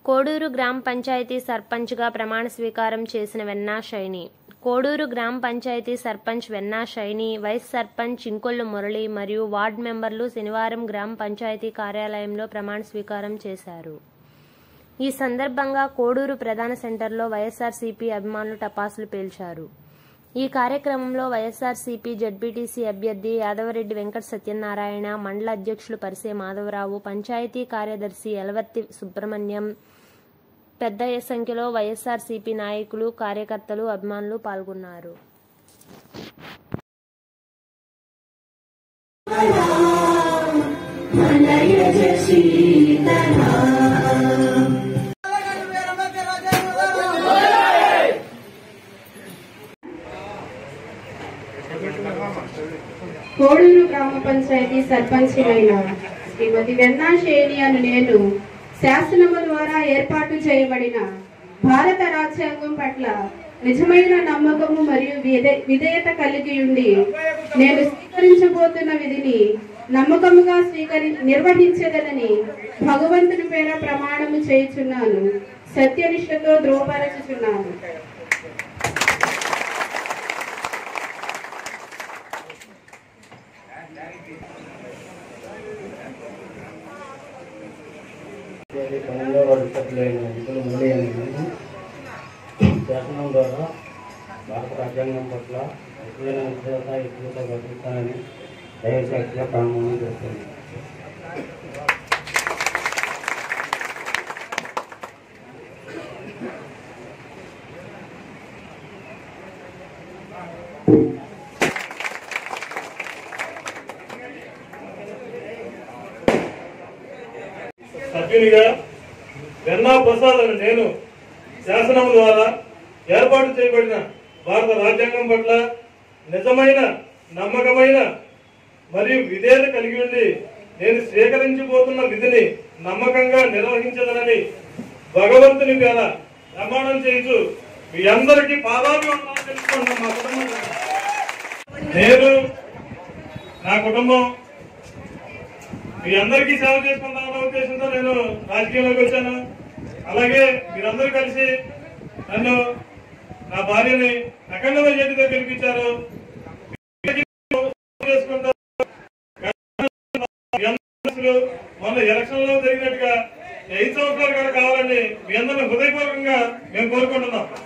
కోడూరు గ్రామ పంచాయతీ సర్పంచ్గా ప్రమాణ స్వీకారం చేసిన వెన్నా షైని కోడూరు గ్రామ పంచాయతీ సర్పంచ్ వెన్నా షైని వైస్ సర్పంచ్ చింకొల్లు మురళి మరియు వార్డు మెంబర్లు శనివారం గ్రామ పంచాయతీ కార్యాలయంలో ప్రమాణ స్వీకారం చేశారు ఈ సందర్భంగా కోడూరు ప్రధాన సెంటర్లో వైఎస్ఆర్సీపీ అభిమానులు టపాసులు పేల్చారు ఈ కార్యక్రమంలో వైఎస్ఆర్సీపీ జడ్పీటీసీ అభ్యర్థి యాదవరెడ్డి వెంకట సత్యనారాయణ మండల అధ్యక్షులు పరిసే మాధవరావు పంచాయతీ కార్యదర్శి ఎలవర్తి సుబ్రహ్మణ్యం పెద్ద సంఖ్యలో వైఎస్ఆర్సీపీ నాయకులు కార్యకర్తలు అభిమానులు పాల్గొన్నారు కోడూరు గ్రామ పంచాయతీ సర్పంచినైన శ్రీమతి వెన్నా శేని అను నేను శాసనము ద్వారా ఏర్పాటు చేయబడిన భారత రాజ్యాంగం పట్ల నిజమైన నమ్మకము మరియు విధే- విధేయత కలిగి ఉండి నేను స్వీకరించబోతున్న విధిని నమ్మకముగా స్వీకరి నిర్వహించగలని భగవంతుని పేర ప్రమాణము చేయుచున్నాను సత్యనిష్టతో ధ్రువపరచుచున్నాను ఇది పన్నెండవ వార్డు సభ్యులైన నిధులు మురళి అనే నేను శాసనం ద్వారా భారత రాజ్యాంగం పట్ల ఎక్కువైన విశ్వాస ఎక్కువతో బతుకుతానని దయశాఖగా ప్రమాణం చేస్తుంది సభ్యునిగా వెన్నా ప్రసాద్ అని నేను శాసనం ద్వారా ఏర్పాటు చేయబడిన భారత రాజ్యాంగం పట్ల నిజమైన నమ్మకమైన మరియు విధేయత కలిగి ఉండి నేను స్వీకరించబోతున్న విధిని నమ్మకంగా నిర్వహించదనని భగవంతుని పేర ప్రమాణం చేయించు మీ అందరికీ పాదాభివందనాలు తెలుసుకుంటున్నాం మా కుటుంబం తరపున. నేను నా కుటుంబం మీ అందరికీ సేవ చేసుకుంటామన్న ఉద్దేశంతో నేను రాజకీయంలోకి వచ్చాను అలాగే మీరందరూ కలిసి నన్ను నా భార్యని అఖండమైన చేతితో గెలిపించారు చేసుకుంటూ మీ అందరూ మొన్న ఎలక్షన్ లో జరిగినట్టుగా ఐదు సంవత్సరాలు కూడా కావాలని మీ అందరిని హృదయపూర్వకంగా మేము కోరుకుంటున్నాం